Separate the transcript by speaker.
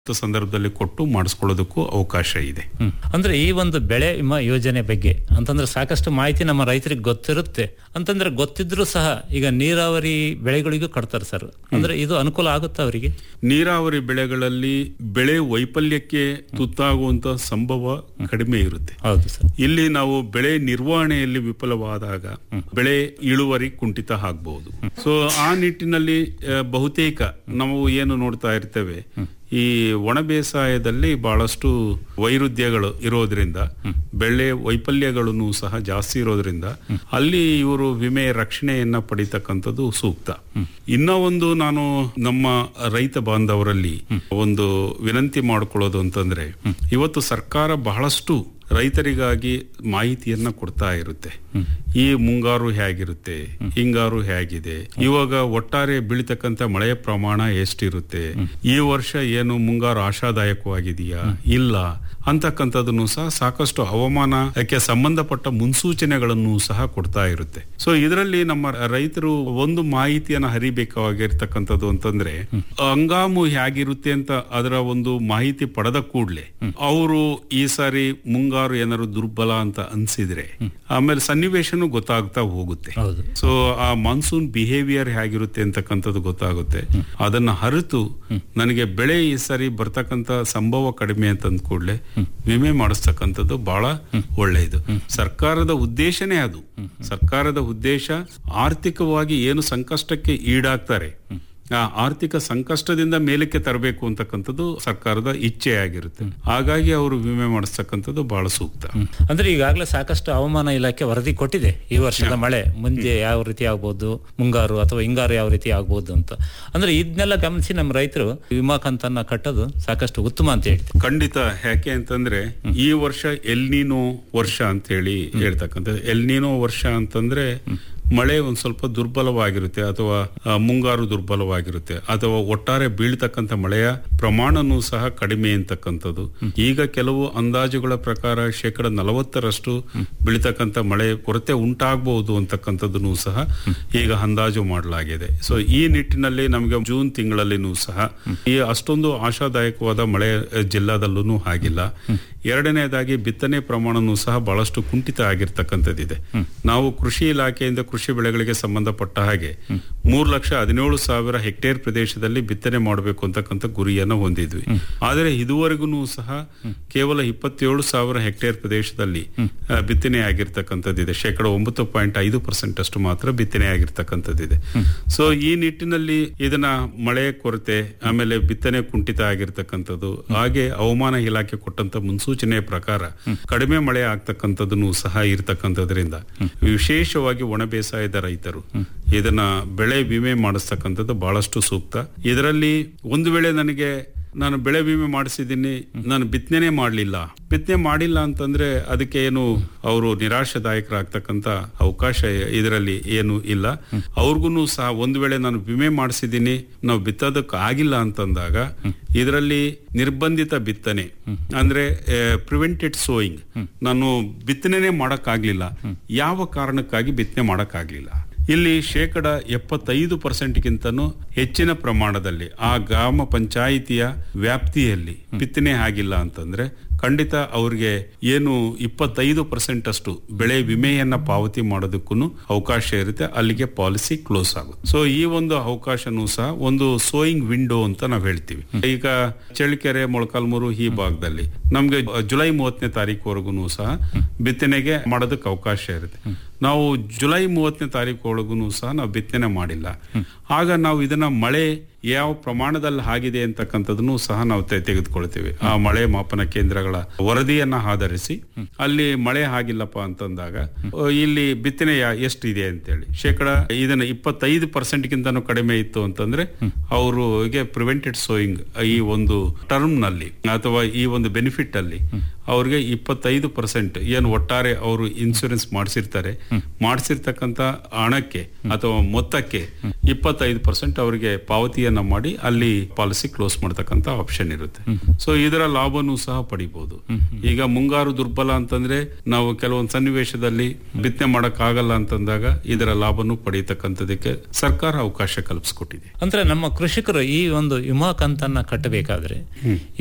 Speaker 1: ಸಂದರ್ಭದಲ್ಲಿ ಕೊಟ್ಟು ಮಾಡಿಸ್ಕೊಳ್ಳೋದಕ್ಕೂ ಅವಕಾಶ ಇದೆ
Speaker 2: ಹ್ಮ್. ಅಂದ್ರೆ ಈ ಒಂದು ಬೆಳೆ ವಿಮಾ ಯೋಜನೆ ಬಗ್ಗೆ ಅಂತಂದ್ರೆ ಸಾಕಷ್ಟು ಮಾಹಿತಿ ನಮ್ಮ ರೈತರಿಗೆ ಗೊತ್ತಿರುತ್ತೆ ಅಂತಂದ್ರೆ ಗೊತ್ತಿದ್ರು ಸಹ ಈಗ ನೀರಾವರಿ ಬೆಳೆಗಳಿಗೂ ಕಟ್ತಾರೆ ಸರ್ ಅಂದ್ರೆ ಇದು ಅನುಕೂಲ ಆಗುತ್ತಾ ಅವರಿಗೆ
Speaker 1: ನೀರಾವರಿ ಬೆಳೆಗಳಲ್ಲಿ ಬೆಳೆ ವೈಫಲ್ಯಕ್ಕೆ ತುತ್ತಾಗುವಂತ ಸಂಭವ ಕಡಿಮೆ ಇರುತ್ತೆ
Speaker 2: ಹೌದು ಸರ್
Speaker 1: ಇಲ್ಲಿ ನಾವು ಬೆಳೆ ನಿರ್ವಹಣೆಯಲ್ಲಿ ವಿಫಲವಾದಾಗ ಬೆಳೆ ಇಳುವರಿ ಕುಂಠಿತ ಆಗಬಹುದು ಸೊ ಆ ನಿಟ್ಟಿನಲ್ಲಿ ಆ, ಬಹುತೇಕ ನಾವು ಏನು ನೋಡ್ತಾ ಇರ್ತೇವೆ ಈ ಒಣ ಬೇಸಾಯದಲ್ಲಿ ಬಹಳಷ್ಟು ವೈರುಧ್ಯಗಳು ಇರೋದ್ರಿಂದ ಬೆಳೆ ವೈಫಲ್ಯಗಳನ್ನು ಸಹ ಜಾಸ್ತಿ ಇರೋದ್ರಿಂದ ಅಲ್ಲಿ ಇವರು ವಿಮೆ ರಕ್ಷಣೆಯನ್ನ ಪಡಿತಕ್ಕಂಥದ್ದು ಸೂಕ್ತ ಇನ್ನ ಒಂದು ನಾನು ನಮ್ಮ ರೈತ ಬಾಂಧವರಲ್ಲಿ ಒಂದು ವಿನಂತಿ ಮಾಡ್ಕೊಳ್ಳೋದು ಅಂತಂದ್ರೆ ಇವತ್ತು ಸರ್ಕಾರ ಬಹಳಷ್ಟು ರೈತರಿಗಾಗಿ ಮಾಹಿತಿಯನ್ನ ಕೊಡ್ತಾ ಇರುತ್ತೆ ಈ ಮುಂಗಾರು ಹೇಗಿರುತ್ತೆ ಹಿಂಗಾರು ಹೇಗಿದೆ ಇವಾಗ ಒಟ್ಟಾರೆ ಬೀಳ್ತಕ್ಕಂತ ಮಳೆಯ ಪ್ರಮಾಣ ಎಷ್ಟಿರುತ್ತೆ ಈ ವರ್ಷ ಏನು ಮುಂಗಾರು ಆಶಾದಾಯಕವಾಗಿದೆಯಾ ಇಲ್ಲ ಅಂತಕ್ಕಂಥದ್ದನ್ನು ಸಹ ಸಾಕಷ್ಟು ಹವಾಮಾನಕ್ಕೆ ಸಂಬಂಧಪಟ್ಟ ಮುನ್ಸೂಚನೆಗಳನ್ನು ಸಹ ಕೊಡ್ತಾ ಇರುತ್ತೆ ಸೊ ಇದರಲ್ಲಿ ನಮ್ಮ ರೈತರು ಒಂದು ಮಾಹಿತಿಯನ್ನ ಹರಿಬೇಕಾಗಿರ್ತಕ್ಕಂಥದ್ದು ಅಂತಂದ್ರೆ ಹಂಗಾಮು ಹೇಗಿರುತ್ತೆ ಅಂತ ಅದರ ಒಂದು ಮಾಹಿತಿ ಪಡೆದ ಕೂಡಲೇ ಅವರು ಈ ಸಾರಿ ಮುಂಗಾರು ಏನಾದ್ರು ದುರ್ಬಲ ಅಂತ ಅನ್ಸಿದ್ರೆ ಆಮೇಲೆ ಸನ್ನಿವೇಶನು ಗೊತ್ತಾಗ್ತಾ ಹೋಗುತ್ತೆ
Speaker 2: ಹೌದು
Speaker 1: ಸೊ ಆ ಮಾನ್ಸೂನ್ ಬಿಹೇವಿಯರ್ ಹೇಗಿರುತ್ತೆ ಅಂತಕ್ಕಂಥದ್ದು ಗೊತ್ತಾಗುತ್ತೆ ಅದನ್ನ ಹರಿತು ನನಗೆ ಬೆಳೆ ಈ ಸಾರಿ ಬರ್ತಕ್ಕಂತ ಸಂಭವ ಕಡಿಮೆ ಅಂತ ಅಂದ ಕೂಡಲೇ ವಿಮೆ ಮಾಡಿಸ್ತಕ್ಕಂಥದ್ದು ಬಹಳ ಒಳ್ಳೆಯದು ಸರ್ಕಾರದ ಉದ್ದೇಶನೇ ಅದು ಸರ್ಕಾರದ ಉದ್ದೇಶ ಆರ್ಥಿಕವಾಗಿ ಏನು ಸಂಕಷ್ಟಕ್ಕೆ ಈಡಾಗ್ತಾರೆ ಆ ಆರ್ಥಿಕ ಸಂಕಷ್ಟದಿಂದ ಮೇಲಕ್ಕೆ ತರಬೇಕು ಅಂತಕ್ಕಂಥದ್ದು ಸರ್ಕಾರದ ಇಚ್ಛೆ ಆಗಿರುತ್ತೆ ಹಾಗಾಗಿ ಅವರು ವಿಮೆ ಮಾಡಿಸ್ತಕ್ಕಂಥದ್ದು ಬಹಳ ಸೂಕ್ತ
Speaker 2: ಅಂದ್ರೆ ಈಗಾಗಲೇ ಸಾಕಷ್ಟು ಹವಾಮಾನ ಇಲಾಖೆ ವರದಿ ಕೊಟ್ಟಿದೆ ಈ ವರ್ಷದ ಮಳೆ ಮುಂದೆ ಯಾವ ರೀತಿ ಆಗ್ಬೋದು ಮುಂಗಾರು ಅಥವಾ ಹಿಂಗಾರು ಯಾವ ರೀತಿ ಆಗ್ಬೋದು ಅಂತ ಅಂದ್ರೆ ಇದನ್ನೆಲ್ಲ ಗಮನಿಸಿ ನಮ್ಮ ರೈತರು ವಿಮಾ ಕಂತನ್ನ ಕಟ್ಟೋದು ಸಾಕಷ್ಟು ಉತ್ತಮ ಅಂತ ಹೇಳ್ತೀವಿ
Speaker 1: ಖಂಡಿತ ಯಾಕೆ ಅಂತಂದ್ರೆ ಈ ವರ್ಷ ಎಲ್ನೀನೋ ವರ್ಷ ಅಂತ ಹೇಳಿ ಹೇಳ್ತಕ್ಕಂಥದ್ದು ಎಲ್ನೀನೋ ವರ್ಷ ಅಂತಂದ್ರೆ ಮಳೆ ಒಂದ್ ಸ್ವಲ್ಪ ದುರ್ಬಲವಾಗಿರುತ್ತೆ ಅಥವಾ ಆ, ಮುಂಗಾರು ದುರ್ಬಲವಾಗಿರುತ್ತೆ ಅಥವಾ ಒಟ್ಟಾರೆ ಬೀಳ್ತಕ್ಕಂಥ ಮಳೆಯ ಪ್ರಮಾಣನೂ ಸಹ ಕಡಿಮೆ ಅಂತಕ್ಕಂಥದ್ದು ಈಗ ಕೆಲವು ಅಂದಾಜುಗಳ ಪ್ರಕಾರ ಶೇಕಡ ನಲವತ್ತರಷ್ಟು ಬೀಳ್ತಕ್ಕಂಥ ಮಳೆ ಕೊರತೆ ಉಂಟಾಗಬಹುದು ಅಂತಕ್ಕಂಥದ್ದನ್ನು ಸಹ ಈಗ ಅಂದಾಜು ಮಾಡಲಾಗಿದೆ ಸೊ ಈ ನಿಟ್ಟಿನಲ್ಲಿ ನಮಗೆ ಜೂನ್ ತಿಂಗಳಲ್ಲಿನೂ ಸಹ ಈ ಅಷ್ಟೊಂದು ಆಶಾದಾಯಕವಾದ ಮಳೆ ಅಹ್, ಜಿಲ್ಲಾದಲ್ಲೂ ಆಗಿಲ್ಲ ಎರಡನೇದಾಗಿ ಬಿತ್ತನೆ ಪ್ರಮಾಣನೂ ಸಹ ಬಹಳಷ್ಟು ಕುಂಠಿತ ಆಗಿರ್ತಕ್ಕಂಥದ್ದಿದೆ ನಾವು ಕೃಷಿ ಇಲಾಖೆಯಿಂದ ಕೃಷಿ ಬೆಳೆಗಳಿಗೆ ಸಂಬಂಧಪಟ್ಟ ಹಾಗೆ ಮೂರು ಲಕ್ಷ ಹದಿನೇಳು ಸಾವಿರ ಹೆಕ್ಟೇರ್ ಪ್ರದೇಶದಲ್ಲಿ ಬಿತ್ತನೆ ಮಾಡಬೇಕು ಅಂತಕ್ಕಂಥ ಗುರಿಯನ್ನು ಹೊಂದಿದ್ವಿ ಆದರೆ ಇದುವರೆಗೂ ಸಹ ಕೇವಲ ಇಪ್ಪತ್ತೇಳು ಸಾವಿರ ಹೆಕ್ಟೇರ್ ಪ್ರದೇಶದಲ್ಲಿ ಆ, ಬಿತ್ತನೆ ಆಗಿರ್ತಕ್ಕಂಥದ್ದಿದೆ ಶೇಕಡ ಒಂಬತ್ತು ಪಾಯಿಂಟ್ ಐದು ಪರ್ಸೆಂಟ್ ಅಷ್ಟು ಮಾತ್ರ ಬಿತ್ತನೆ ಆಗಿರ್ತಕ್ಕಂಥದ್ದಿದೆ ಸೊ ಈ ನಿಟ್ಟಿನಲ್ಲಿ ಇದನ್ನ ಮಳೆ ಕೊರತೆ ಆಮೇಲೆ ಬಿತ್ತನೆ ಕುಂಠಿತ ಆಗಿರ್ತಕ್ಕಂಥದ್ದು ಹಾಗೆ ಹವಾಮಾನ ಇಲಾಖೆ ಕೊಟ್ಟಂತ ಮುನ್ಸೂಚನೆಯ ಪ್ರಕಾರ ಕಡಿಮೆ ಮಳೆ ಆಗ್ತಕ್ಕಂಥದ್ದನ್ನು ಸಹ ಇರ್ತಕ್ಕಂಥದ್ರಿಂದ ವಿಶೇಷವಾಗಿ ಒಣ ಬೇಸಾಯದ ರೈತರು ಇದನ್ನ ಬೆಳೆ ವಿಮೆ ಮಾಡಿಸ್ತಕ್ಕಂಥದ್ದು ಬಹಳಷ್ಟು ಸೂಕ್ತ ಇದರಲ್ಲಿ ಒಂದು ವೇಳೆ ನನಗೆ ನಾನು ಬೆಳೆ ವಿಮೆ ಮಾಡಿಸಿದ್ದೀನಿ ನಾನು ಬಿತ್ತನೆ ಮಾಡಲಿಲ್ಲ ಬಿತ್ತನೆ ಮಾಡಿಲ್ಲ ಅಂತಂದ್ರೆ ಅದಕ್ಕೆ ಏನು ಅವರು ನಿರಾಶಾದಾಯಕರಾಗ್ತಕ್ಕಂಥ ಅವಕಾಶ ಇದರಲ್ಲಿ ಏನು ಇಲ್ಲ ಅವ್ರಿಗೂ ಸಹ ಒಂದು ವೇಳೆ ನಾನು ವಿಮೆ ಮಾಡಿಸಿದ್ದೀನಿ ನಾವು ಬಿತ್ತೋದಕ್ಕೆ ಆಗಿಲ್ಲ ಅಂತಂದಾಗ ಇದರಲ್ಲಿ ನಿರ್ಬಂಧಿತ ಬಿತ್ತನೆ ಅಂದ್ರೆ ಪ್ರಿವೆಂಟೆಡ್ ಸೋಯಿಂಗ್ ನಾನು ಬಿತ್ತನೆ ಮಾಡಕ್ಕಾಗ್ಲಿಲ್ಲ ಯಾವ ಕಾರಣಕ್ಕಾಗಿ ಬಿತ್ತನೆ ಮಾಡಕ್ಕಾಗ್ಲಿಲ್ಲ ಇಲ್ಲಿ ಶೇಕಡ ಎಪ್ಪತ್ತೈದು ಪರ್ಸೆಂಟ್ಗಿಂತನೂ ಹೆಚ್ಚಿನ ಪ್ರಮಾಣದಲ್ಲಿ ಆ ಗ್ರಾಮ ಪಂಚಾಯಿತಿಯ ವ್ಯಾಪ್ತಿಯಲ್ಲಿ ಬಿತ್ತನೆ ಆಗಿಲ್ಲ ಅಂತಂದ್ರೆ ಖಂಡಿತ ಅವ್ರಿಗೆ ಏನು ಇಪ್ಪತ್ತೈದು ಪರ್ಸೆಂಟ್ ಅಷ್ಟು ಬೆಳೆ ವಿಮೆಯನ್ನ ಪಾವತಿ ಮಾಡೋದಕ್ಕೂ ಅವಕಾಶ ಇರುತ್ತೆ ಅಲ್ಲಿಗೆ ಪಾಲಿಸಿ ಕ್ಲೋಸ್ ಆಗುತ್ತೆ ಸೊ ಈ ಒಂದು ಅವಕಾಶನೂ ಸಹ ಒಂದು ಸೋಯಿಂಗ್ ವಿಂಡೋ ಅಂತ ನಾವು ಹೇಳ್ತೀವಿ ಈಗ ಚಳ್ಳಕೆರೆ ಮೊಳಕಾಲ್ಮೂರು ಈ ಭಾಗದಲ್ಲಿ ನಮ್ಗೆ ಜುಲೈ ಮೂವತ್ತನೇ ತಾರೀಕುವರೆಗೂ ಸಹ ಬಿತ್ತನೆಗೆ ಮಾಡೋದಕ್ಕೆ ಅವಕಾಶ ಇರುತ್ತೆ ನಾವು ಜುಲೈ ಮೂವತ್ತನೇ ತಾರೀಕು ಒಳಗೂ ಸಹ ನಾವು ಬಿತ್ತನೆ ಮಾಡಿಲ್ಲ ಆಗ ನಾವು ಇದನ್ನ ಮಳೆ ಯಾವ ಪ್ರಮಾಣದಲ್ಲಿ ಆಗಿದೆ ಅಂತಕ್ಕಂಥದನ್ನು ಸಹ ನಾವು ತೆ- ತೆಗೆದುಕೊಳ್ತೇವೆ ಆ ಮಳೆ ಮಾಪನ ಕೇಂದ್ರಗಳ ವರದಿಯನ್ನ ಆಧರಿಸಿ ಅಲ್ಲಿ ಮಳೆ ಆಗಿಲ್ಲಪ್ಪ ಅಂತಂದಾಗ ಅ, ಇಲ್ಲಿ ಬಿತ್ತನೆ ಯಾ- ಎಷ್ಟಿದೆ ಅಂತೇಳಿ ಶೇಕಡ ಇದನ್ನ ಇಪ್ಪತ್ತೈದು ಪರ್ಸೆಂಟ್ಗಿಂತನೂ ಕಡಿಮೆ ಇತ್ತು ಅಂತಂದ್ರೆ ಅವರಿಗೆ ಪ್ರಿವೆಂಟೆಡ್ ಸೋಯಿಂಗ್ ಈ ಒಂದು ಟರ್ಮ್ ನಲ್ಲಿ ಅಥವಾ ಈ ಒಂದು ಬೆನಿಫಿಟ್ ಅಲ್ಲಿ ಅವ್ರಿಗೆ ಇಪ್ಪತ್ತೈದು ಪರ್ಸೆಂಟ್ ಏನು ಒಟ್ಟಾರೆ ಅವರು ಇನ್ಸೂರೆನ್ಸ್ ಮಾಡಿಸಿರ್ತಾರೆ ಮಾಡಿಸಿರ್ತಕ್ಕಂಥ ಹಣಕ್ಕೆ ಅಥವಾ ಮೊತ್ತಕ್ಕೆ ಇಪ್ಪತ್ತೈದು ಪರ್ಸೆಂಟ್ ಅವರಿಗೆ ಪಾವತಿಯನ್ನ ಮಾಡಿ ಅಲ್ಲಿ ಪಾಲಿಸಿ ಕ್ಲೋಸ್ ಮಾಡ್ತಕ್ಕಂಥ ಆಪ್ಷನ್ ಇರುತ್ತೆ ಸೊ ಇದರ ಲಾಭನೂ ಸಹ ಪಡಿಬಹುದು ಈಗ ಮುಂಗಾರು ದುರ್ಬಲ ಅಂತಂದ್ರೆ ನಾವು ಕೆಲವೊಂದು ಸನ್ನಿವೇಶದಲ್ಲಿ ಬಿತ್ತನೆ ಮಾಡಕ್ ಆಗಲ್ಲ ಅಂತಂದಾಗ ಇದರ ಲಾಭನೂ ಪಡೀತಕ್ಕಂಥದಕ್ಕೆ ಸರ್ಕಾರ ಅವಕಾಶ ಕಲ್ಪಿಸ್ಕೊಟ್ಟಿದೆ
Speaker 2: ಅಂದ್ರೆ ನಮ್ಮ ಕೃಷಿಕರು ಈ ಒಂದು ವಿಮಾ ಕಂತನ್ನ ಕಟ್ಟಬೇಕಾದ್ರೆ